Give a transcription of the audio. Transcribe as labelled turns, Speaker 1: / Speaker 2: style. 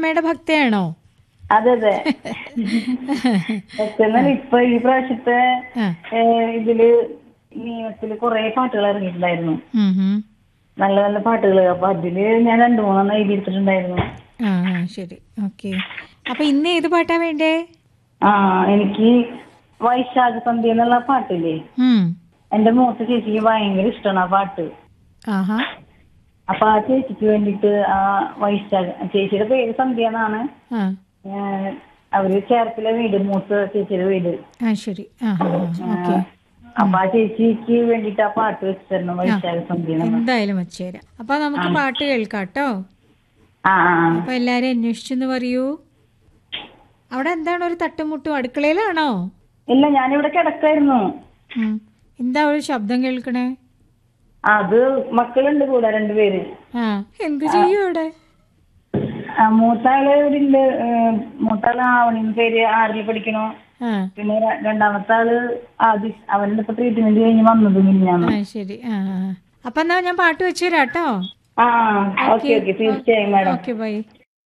Speaker 1: അമ്മയുടെ ഭക്തയാണോ
Speaker 2: അതെ അതെ എന്നാൽ ഇപ്പൊ ഈ പ്രാവശ്യത്തെ
Speaker 1: ആ
Speaker 2: ഏ, ഇതില് നിയമത്തില് കുറെ പാട്ടുകൾ ഇറങ്ങിയിട്ടുണ്ടായിരുന്നു
Speaker 1: ഉം, ഉം.
Speaker 2: നല്ല നല്ല പാട്ടുകൾ അപ്പൊ അതില് ഞാൻ രണ്ടു മൂന്നെണ്ണം എഴുതിയെടുത്തിട്ടുണ്ടായിരുന്നു
Speaker 1: ആ ആ, ശരി ഓക്കെ അപ്പൊ ഇന്ന് ഏത് പാട്ടാ വേണ്ടേ
Speaker 2: ആ എനിക്ക് വൈശാഖ സന്ധ്യ എന്നുള്ള പാട്ടില്ലേ
Speaker 1: ഉം.
Speaker 2: എന്റെ മൂത്ത ചേച്ചിക്ക് ഭയങ്കര ഇഷ്ടമാണ് ആ പാട്ട്
Speaker 1: ആഹാ
Speaker 2: അപ്പൊ ആ ചേച്ചിക്ക് വേണ്ടിട്ട് ആ വൈശാഖ ചേച്ചിയുടെ പേര് സന്ധ്യ എന്നാണ്
Speaker 1: ആ
Speaker 2: ഏഹ് അവര് ചേർത്തിലെ വീട് മൂത്ത ചേച്ചിയുടെ വീട്
Speaker 1: ആ ശരി ആ ആ ഓക്കെ
Speaker 2: അപ്പൊ ആ ചേച്ചിക്ക് വേണ്ടിട്ട് ആ പാട്ട് വെച്ച് തരണം വൈശാഖ സന്ധ്യ എന്നുള്ള.
Speaker 1: എന്തായാലും വച്ചുതരാം അപ്പൊ നമുക്ക് പാട്ട് കേൾക്കാം കേട്ടോ
Speaker 2: ആ ആ ആ.
Speaker 1: അപ്പൊ എല്ലാരും അന്വേഷിച്ചെന്ന് പറയൂ അവിടെ എന്താണ് ഒരു തട്ടുമുട്ടും അടുക്കളയിലാണോ
Speaker 2: ഇല്ല ഞാനിവിടെ കിടക്കായിരുന്നു
Speaker 1: ഉം. എന്താ ഒരു ശബ്ദം കേൾക്കണേ
Speaker 2: അത് മക്കളുണ്ട് കൂടെ രണ്ടുപേര്
Speaker 1: ആ എന്ത് ചെയ്യും അവിടെ
Speaker 2: ആ, മൂത്താള് ഇവിടെ ഉണ്ട് ഏഹ് മൂത്താള് ആവണിന്ന് പേര് ആറിൽ പഠിക്കണു
Speaker 1: ആ
Speaker 2: പിന്നെ ര- രണ്ടാമത്തെ ആള് ആദി അവന്റെ ഇപ്പൊ ട്രീറ്റ്മെന്റ് കഴിഞ്ഞ് വന്നത് മിനിഞ്ഞാന്ന്
Speaker 1: ആ ശരി ആ ആ. അപ്പൊ എന്നാ ഞാൻ പാട്ട് വെച്ചുതരാം കേട്ടോ
Speaker 2: ആ ഓക്കെ ഓക്കെ തീർച്ചയായും മാഡം
Speaker 1: ഓക്കെ ബൈ